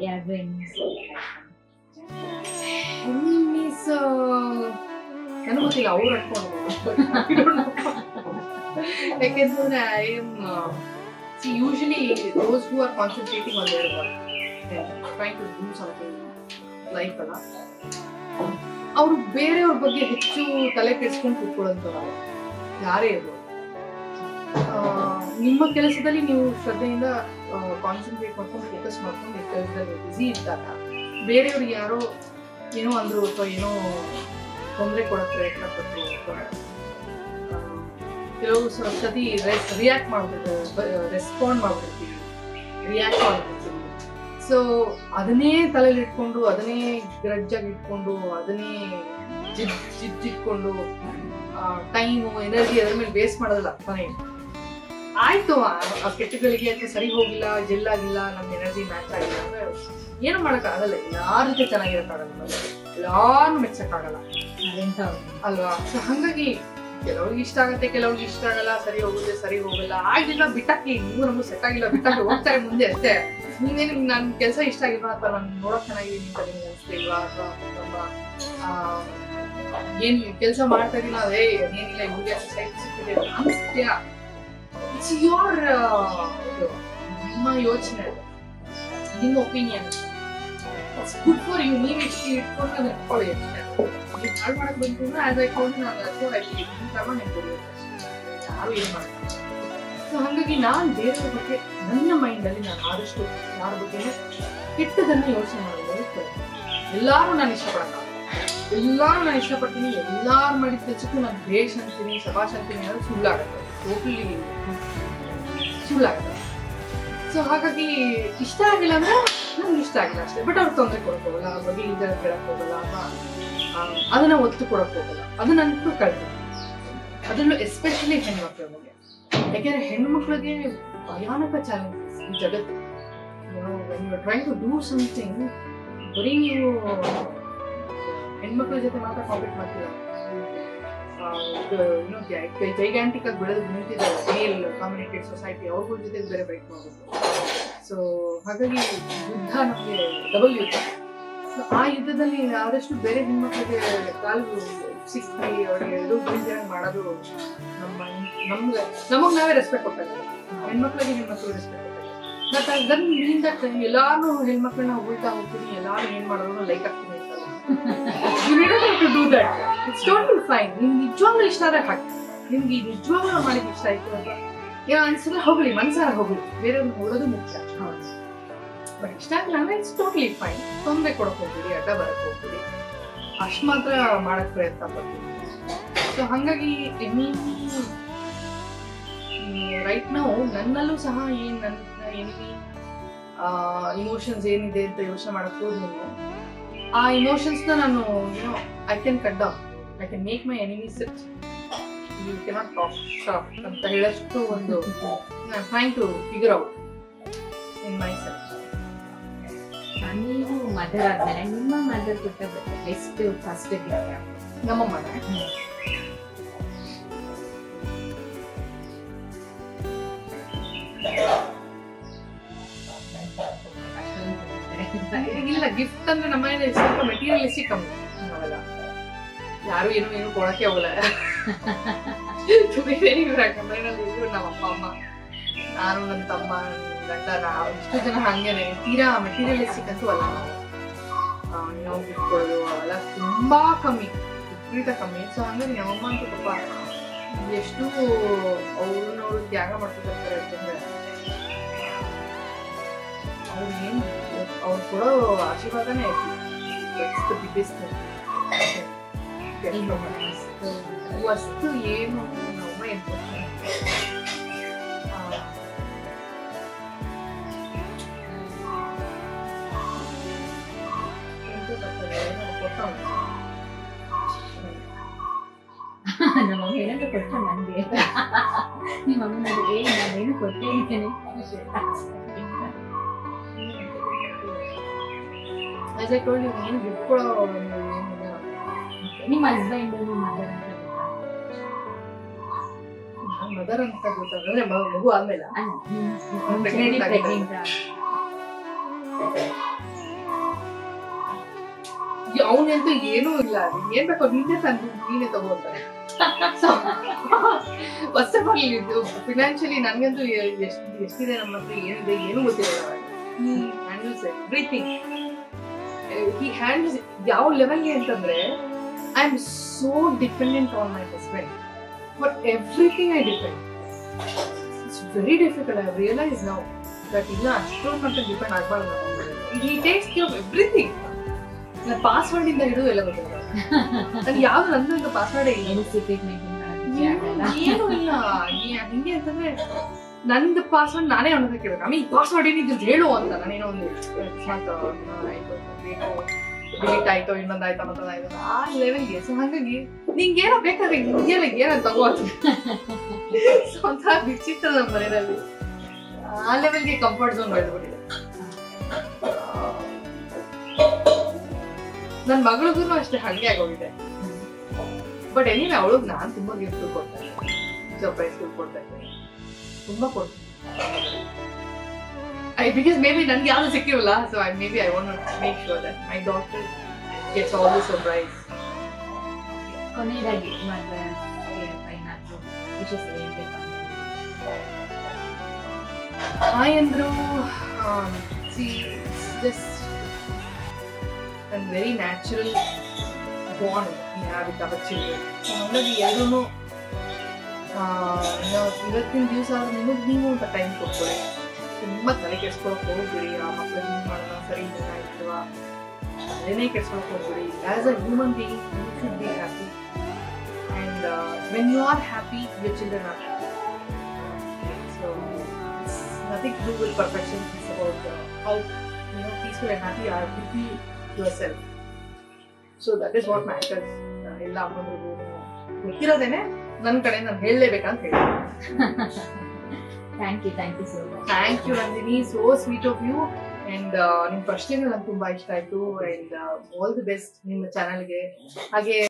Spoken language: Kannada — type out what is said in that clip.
ಎರಡು ಎನಿಮೀಸ್ ಎನಿಮೀಸ್ ನನಗೆ ಗೊತ್ತಿಲ್ಲ ಅವ್ರು ಅನ್ಕೊಂಡು ಯಾಕೆಂತಂದ್ರೆ I am see usually those who are concentrating on their work trying to do something life ಅಲ್ಲ ಅವರು ಬೇರೆಯವ್ರ ಬಗ್ಗೆ ಹೆಚ್ಚು ತಲೆ ಕೆಡಿಸ್ಕೊಂಡು ಕೂತ್ಕೊಳ್ಳೋಂಥವ್ರಲ್ಲ ಯಾರೇ ಇರ್ಬೋದು ಆ, ನಿಮ್ಮ ಕೆಲಸದಲ್ಲಿ ನೀವು ಶ್ರದ್ಧೆಯಿಂದ ಕಾನ್ಸಂಟ್ರೇಟ್ ಮಾಡ್ಕೊಂಡು ಫೋಕಸ್ ಮಾಡ್ಕೊಂಡು ಈ ಕೆಲಸದಲ್ಲಿ ಬ್ಯುಸಿ ಇದ್ದಾಗ ಬೇರೆಯವ್ರಿಗೆ ಯಾರೋ ಏನೋ ಅಂದ್ರು ಅಥವಾ ಏನೋ ತೊಂದರೆ ಕೊಡೋಕೆ ಪ್ರಯತ್ನ ಪಟ್ಟು ಅಥವಾ, ಆ, ಕೆಲವು ಸ- ಸತಿ ರಿಯಾಕ್ಟ್ ಮಾಡ್ಬಿಟ್ಟು ರೆಸ್ಪಾಂಡ್ ಮಾಡ್ಬಿಡ್ತೀವಿ ರಿಯಾಕ್ಟ್ ಮಾಡ್ಬಿಡ್ತೀವಿ ಸೊ ಅದನ್ನೇ ತಲೆಯಲ್ಲಿ ಇಟ್ಕೊಂಡು ಅದನ್ನೇ ಗ್ರಜ್ಜಾಗಿ ಇಟ್ಕೊಂಡು ಅದನ್ನೇ ಜಿದ್ ಜಿದ್ದಿಟ್ಕೊಂಡು ಟೈಮು ಎನರ್ಜಿ ಅದ್ರ ಮೇಲೆ ವೇಸ್ಟ್ ಮಾಡೋದಿಲ್ಲ ತಾನೇ ಆಯ್ತು ಆ ಆ ಕೆಟ್ಟಗಳಿಗೆ ಅಥವಾ ಸರಿ ಹೋಗಿಲ್ಲ ಜೆಲ್ ಆಗಿಲ್ಲ ನಮ್ಮ ಎನರ್ಜಿ ಮ್ಯಾಚ್ ಆಗಿಲ್ಲ ಅಂದ್ರೆ ಏನು ಮಾಡೋಕ್ಕಾಗಲ್ಲ ಯಾರ ಜೊತೆ ಚೆನ್ನಾಗಿರೋಕ್ಕಾಗಲ್ಲ ಯಾರನ್ನು ಮೆಚ್ಚಕ್ಕಾಗಲ್ಲ ಅದೆಂತ ಅಲ್ವಾ ಸೊ ಹಂಗಾಗಿ ಕೆಲವ್ರಿಗೆ ಇಷ್ಟ ಆಗುತ್ತೆ ಕೆಲವ್ರಿಗೆ ಇಷ್ಟ ಆಗಲ್ಲ ಸರಿ ಹೋಗುತ್ತೆ ಸರಿ ಹೋಗಲ್ಲ ಆಗಿಲ್ಲ ಬಿಟ್ಟಾಕಿ ನೀವು ನಮಗೂ ಸೆಟ್ ಆಗಿಲ್ಲ ಬಿಟ್ಟಾಕಿ ಹೋಗ್ತಾರೆ ಮುಂದೆ ಅಷ್ಟೇ ನೀವೇನು ನನ್ ಕೆಲಸ ಇಷ್ಟ ಆಗಿಲ್ವಾ ಅಥವಾ ನಾನು ನೋಡಕ್ ಚೆನ್ನಾಗಿದ್ದೀನಿ ಅಂತ ನಿಮ್ಗೆ ಅನ್ಸ್ತಿಲ್ವಾ ಅಥವಾ ನಮ್ಮ ಆ, ಏನ್ ಕೆಲಸ ಮಾಡ್ತಾ ಇದೀನ ಅದೇ ಏನಿಲ್ಲ ಇವ್ರಿಗೆ ಸೈಟ್ ಸಿಕ್ಕಿದೆ ಅನ್ಸ್ತೀಯಾ ಇಟ್ಸ್ ಯೋರ್ ನಿಮ್ಮ ಯೋಚನೆ ಅದು. ನಿಮ್ಮ opinion it's good for you ನೀವು ಇಷ್ಟು ಇಟ್ಕೊಂಡು ನೆಟ್ಕೊಳ್ಳಿ ಅಷ್ಟೇ ನೀವು ಹಾಳು ಮಾಡಕ್ ಬಂತು ಅಂದ್ರೆ ಆಸ್ ಐ ಟೋಲ್ಡ್ ನಾನು ಅದಕ್ಕೂ ಆಯ್ತು ನಿಮ್ಮ ಕ್ರಮ ನಿಂತ್ಕೊಳ್ಳಿ ಯಾರು ಏನು ಮಾಡ್ತಾರೆ ಸೊ ಹಾಗಾಗಿ ನಾನು ಬೇರೆಯವ್ರ ಬಗ್ಗೆ ನನ್ನ ಮೈಂಡಲ್ಲಿ ನಾನು ಆದಷ್ಟು ಯಾರ ಬಗ್ಗೆ ಕೆಟ್ಟದನ್ನ ಯೋಚನೆ ಮಾಡೋದು ಎಲ್ಲಾರು ನಾನು ಇಷ್ಟಪಡಲ್ಲ ಎಲ್ಲಾರು ನಾನು ಇಷ್ಟಪಡ್ತೀನಿ ಎಲ್ಲಾರು ಮಾಡಿದ ಕೆಲಸಕ್ಕೂ ನಾನು ಬೇಷ್ ಅಂತೀನಿ ಶಬಾಷ್ ಅಂತೀನಿ ಅನ್ನೋದು ಸುಳ್ಳಾಗತ್ತೆ ಟೋಟಲಿ ಸುಳ್ಳಾಗತ್ತೆ ಸೊ ಹಾಗಾಗಿ ಇಷ್ಟ ಆಗಿಲ್ಲ ಅಂದ್ರೆ ನಂಗೆ ಇಷ್ಟ ಆಗಿಲ್ಲ ಅಷ್ಟೇ ಬಟ್ ಅವ್ರಿಗೆ ತೊಂದರೆ ಕೊಡಕ್ ಹೋಗಲ್ಲ ಅವ್ರ ಬಗ್ಗೆ ಈಗ ಕೇಳಕ್ ಹೋಗಲ್ಲ ಅಥವಾ ಆ, ಅದನ್ನ ಒತ್ತು ಕೊಡಕ್ ಹೋಗಲ್ಲ ಅದನ್ನಂತೂ ಕಳ್ತೀನಿ ಅದರಲ್ಲೂ ಎಸ್ಪೆಷಲಿ ಹೆಣ್ಮಕ್ಳ ಬಗ್ಗೆ ಯಾಕೆಂದ್ರೆ ಹೆಣ್ಮಕ್ಳಿಗೆ ಭಯಾನಕ ಚಾಲೆಂಜಸ್ ಈ ಜಗತ್ತು when you trying to do something ಬರೀ ನೀವು ಹೆಣ್ಮಕ್ಳ ಜೊತೆ ಮಾತ್ರ ಕಾಂಪೀಟ್ ಮಾಡ್ತೀರ ಜೈಗ್ಯಾಂಟಿಕ್ ಆಗಿ ಬೆಳೆದು ನಿಂತಿದ್ದಾರೆ ಮೇಲ್ ಕಾಮಿನೇಟೆಡ್ ಸೊಸೈಟಿ ಅವ್ರಗಳ ಜೊತೆ ಬೇರೆ ಫೈಟ್ ಮಾಡಬೇಕು ಸೊ ಹಾಗಾಗಿ ಯುದ್ಧ ನಮಗೆ ಡಬಲ್ ಯುದ್ಧ ಸೊ ಆ ಯುದ್ಧದಲ್ಲಿ ಆದಷ್ಟು ಬೇರೆ ಹೆಣ್ಮಕ್ಳಿಗೆ ಕಾಲು ಸಿಕ್ಕಿ ಅವ್ರಿಗೆ ಇದು ಗುಂಜನ ಮಾಡೋದು ನಮ್ಮ ನಮ್ಗೆ ನಮಗ್ ನಾವೇ ರೆಸ್ಪೆಕ್ಟ್ ಕೊಟ್ಟಾಗ ಹೆಣ್ಮಕ್ಳಿಗೆ ಹೆಣ್ಮಕ್ಳು ರೆಸ್ಪೆಕ್ಟ್ ಕೊಟ್ಟಾಗ ಬಟ್ ಅದನ್ನ ಮೀನ್ ದಟ್ ಎಲ್ಲಾರು ಹೆಣ್ಮಕ್ಳನ್ನ ಉಳ್ತಾ ಹೋಗ್ತೀನಿ ಎಲ್ಲಾರು ಏನ್ ಮಾಡೋದು ಲೈಕ್ ಆಗ್ತೀನಿ ಅಂತಲ್ಲ you need to do that it's total fine ನಿಮ್ಗೆ ನಿಜವಾಗ್ಲೂ ಇಷ್ಟ ಆದ್ರೆ ಹಾಕಿ ನಿಮ್ಗೆ ಈ ನಿಜವಾಗ್ಲೂ ಮಾಡಿದ ಇಷ್ಟ ಆಯ್ತು ಅಂತ ಏನೋ ಅನ್ಸಿದ್ರೆ ಹೋಗ್ಲಿ ಮನ್ಸಾರ ಹೋಗ್ಲಿ ಬೇರೆಯವ್ರನ್ನ ನೋಡೋದು ಮುಖ್ಯ ಬಟ್ ಇಷ್ಟ ಆಗಿಲ್ಲ ಅಂದ್ರೆ ಇಟ್ಸ್ ಟೋಟ್ಲಿ ಫೈನ್ ತೊಂದರೆ ಕೊಡಕ್ ಹೋಗ್ಬಿಡಿ ಅಡ್ಡ ಬರಕ್ ಹೋಗ್ಬಿಡಿ ಅಷ್ಟು ಮಾತ್ರ ಮಾಡಕ್ ಪ್ರಯತ್ನ ಪಡ್ತೀನಿ ಸೊ ಹಾಗಾಗಿ ಎನಿ ರೈಟ್ ನಾವು ನನ್ನಲ್ಲೂ ಸಹ ಏನ್ ನನ್ನ ಎನಿಮಿ ಇಮೋಷನ್ಸ್ ಏನಿದೆ ಅಂತ ಯೋಚನೆ ಮಾಡಕ್ ಹೋದ್ನು ಆ ಇಮೋಷನ್ಸ್ನ ನಾನು ಏನೋ I can cut down I can make my enemy sit you cannot talk shop ಅಂತ ಹೇಳಷ್ಟು ಒಂದು trying to figure out in myself ನೀವು ಮದರ್ ಆದ್ಮೇಲೆ ನಿಮ್ಮ ಮದರ್ ಕೊಟ್ಟ ಬೆಸ್ಟ್ ಫಸ್ಟ್ ಗಿಫ್ಟ್ ನಮ್ಮ ಮನೆ ಇಲ್ಲ ಗಿಫ್ಟ್ ಅಂದ್ರೆ ನಮ್ಮ ಮನೇಲಿ ಸ್ವಲ್ಪ ಮೆಟೀರಿಯಲಿಸ್ಟಿಕ್ ಕಮ್ಮಿ ನಾವೆಲ್ಲ ಯಾರು ಏನು ಏನು ಕೊಡಕ್ಕೆ ಹೋಗಲ್ಲ ವೆರಿ ಮನೆಯಲ್ಲಿ ಇದ್ರು ನಮ್ಮ ಅಪ್ಪ ಅಮ್ಮ ನಾನು ನನ್ನ ತಮ್ಮ ನನ್ನ ಗಂಡ ನಾವು ಇಷ್ಟು ಜನ ಹಂಗೇನೆ ತೀರಾ ಮೆಟೀರಿಯಲಿಸ್ಟಿಕ್ ಅಂತೂ ಅಲ್ಲ ನಾವು ಆ, ನಾವು ಗಿಫ್ಟ್ ಕೊಡೋದು ಅವೆಲ್ಲ ತುಂಬಾ ಕಮ್ಮಿ ವಿಪರೀತ ಕಮ್ಮಿ ಸೊ ಹಂಗಾಗಿ ನಮ್ಮಮ್ಮ ಅಂತೂ ಪಾಪ ಎಷ್ಟು ಅವ್ರನ್ನವ್ರು ತ್ಯಾಗ ಮಾಡ್ತಿರ್ತಾರೆ ಅಂತಂದ್ರೆ ಅವ್ರು ಏನು ಅವ್ರು ಕೊಡೋ ಆಶೀರ್ವಾದನೇ ಬಿಗ್ಗೆಸ್ಟ್ ವಸ್ತು ಏನು ನಮ್ಮಮ್ಮ ಏನು ಕೊಡ್ತಾರೆ ನಮ್ಮ ಅಮ್ಮ ಏನಾದ್ರು ಕೊಟ್ಟು ನನಗೆ ನಿಮ್ಮ ಅಮ್ಮ ನನಗೆ ಏ ನಾನೇನು ಕೊಟ್ಟೇ ಇದ್ದೇನೆ ಆಸ್ ಐ ಟೋಲ್ಡ್ ಯು ಏನು ಗಿಫ್ಟ್ ಕೊಡೋ ಒಂದು ಏನಿಲ್ಲ ನಿಮ್ಮ ಹಸ್ಬೆಂಡ್ ನಿಮ್ಮ ಮದರ್ ಅಂತ ಮದರ್ ಅಂತ ಗೊತ್ತಾಗಂದ್ರೆ ಮಗು ಆದ್ಮೇಲೆ ಅಲ್ಲ Pregnant ಆಗಿದ್ದಾಗ. ಪ್ರೆಗ್ನೆಂಟ್ ಅವನಂತೂ ಏನೂ ಇಲ್ಲ ನಿಂಗ್ ಏನ್ ಬೇಕೋ ನೀನೇ ತಂದು ನೀನೇ ತಗೋತಾರೆ ಫಸ್ಟ್ ಆಫ್ ಆಲ್ ಇದು ಫಿನಾನ್ಷಿಯಲಿ ನನ್ಗಂತೂ ಎ- ಎಷ್ಟ್ ಎಷ್ಟಿದೆ ನಮ್ಮ ಹತ್ರ ಏನಿದೆ ಏನೂ ಗೊತ್ತಿರಲ್ಲ ಹ್ಯಾಂಡಲ್ಸ್ ಎವ್ರಿಥಿಂಗ್ ಹಿ ಹ್ಯಾಂಡಲ್ಸ್ ಯಾವ ಲೆವೆಲ್ಗೆ ಅಂತಂದ್ರೆ I am so dependent on my husband for everything I depend it's very difficult I realise ನಾವು ದಟ್ ಇಲ್ಲ ಅಷ್ಟೊಂದು ಮಟ್ಟ ಡಿಪೆಂಡ್ ಆಗಬಾರ್ದು he takes care of everything ನನ್ನ ಪಾಸ್ವರ್ಡ್ ಇಂದ ಹಿಡಿದು ಎಲ್ಲ ಗೊತ್ತಿಲ್ಲ ನನ್ಗೆ ಯಾವ್ದು ನಂದು ಈಗ ಪಾಸ್ವರ್ಡ್ ಇಲ್ಲ ಏನು ಸೀಕ್ರೆಟ್ ಮೇಂಟೈನ್ ಮಾಡೋದಕ್ಕೆ ಆಗಲ್ಲ ಏನು ಇಲ್ಲ ಈ- ಹಿಂಗೆ ಅಂತಂದ್ರೆ ನಂದು ಪಾಸ್ವರ್ಡ್ ನಾನೇ ಅವನಿಗೆ ಕೇಳ್ಬೇಕು ಆಮೇಲೆ ಪಾಸ್ವರ್ಡ್ ಏನಿದ್ದು ಹೇಳು ಅಂತ ನಾನೇನೋ ಒಂದು ಡಿಲೀಟ್ ಆಯ್ತು ಇನ್ನೊಂದು ಆಯ್ತಾ ಮತ್ತೊಂದು ಆಯ್ತು ಆ ಲೆವೆಲ್ಗೆ ಸೊ ಹಾಗಾಗಿ ನಿಂಗೆ ಏನೋ ಬೇಕಾದ್ರೆ ಹಿಂಗೆಲ್ಲ ಏನೋ ತಗೋ ಅಂತ ಸೊ ಒಂಥರ ವಿಚಿತ್ರ ನಮ್ಮ ಮನೆಯಲ್ಲಿ ಆ ಲೆವೆಲ್ಗೆ ಕಂಫರ್ಟ್ ಝೋನ್ ಬೆಳೆದ್ಬಿಟ್ಟಿದೆ ನನ್ನ ಮಗಳಿಗೂ ಅಷ್ಟೇ ಹಂಗೆ ಆಗೋಗಿದೆ ಬಟ್ ಎನಿವೆ ಅವಳಿಗೆ ನಾನು ತುಂಬಾ ಗಿಫ್ಟ್ ಕೊಡ್ತಾ ಇದ್ದೀನಿ ಸರ್ಪ್ರೈಸ್ ಗಿಫ್ಟ್ ಕೊಡ್ತಾ ಇದ್ದೀನಿ ತುಂಬಾ ಕೊಡ್ತೀನಿ ಐ ಬಿಕಾಸ್ ಮೇ ಬಿ ನನ್ಗೆ ಯಾವುದು ಸಿಕ್ಕಿರಲ್ಲ so I maybe I want make sure that my doctor gets all the surprise ಕೊನೆಯದಾಗಿ ಮದುವೆ ಏನಾದ್ರು ವಿಶೇಷ ಹೇಳ್ಬೇಕು ಹಾಯ್ ಅಂದ್ರು see just and very natural bond we have with our children. So ಹಾಗಾಗಿ ಎರಡೂ ಇವತ್ತಿನ ದಿವಸ ನಿಮಗೆ ನೀವು ಅಂತ ಟೈಮ್ ಕೊಟ್ಕೊಳ್ಳಿ ತುಂಬ ತಲೆ ಕೆಡ್ಸ್ಕೊಳಕ್ ಹೋಗ್ಬಿಡಿ ಆ ಮಕ್ಳು ಹಿಂಗೆ ಮಾಡೋಣ ಸರಿ ಇದನ್ನ ಇಲ್ವಾ ಅದನ್ನೇ ಕೆಡ್ಸ್ಕೊಳಕ್ ಹೋಗ್ಬಿಡಿ as a human being you should be happy and when you are happy your children are happy so it's nothing to do with perfection it's about how you know, peaceful and happy are with you yourself. So that is what matters. ಆ, ಎಲ್ಲ ಅಮ್ಮಂದ್ರಿಗೂ ಗೊತ್ತಿರೋದೇನೆ ನನ್ನ ಕಡೆ ನಾನು ಹೇಳಲೇಬೇಕಂತ ಹೇಳಿ thank you thank you so much thank you Nandini so sweet of you and ನಿಮ್ಮ ಪ್ರಶ್ನೆಗಳು ನಂಗೆ ತುಂಬಾ ಇಷ್ಟ ಆಯ್ತು ಅಂಡ್ ಆಲ್ ದಿ ಬೆಸ್ಟ್ ನಿಮ್ಮ ಚಾನಲ್ಗೆ ಹಾಗೆ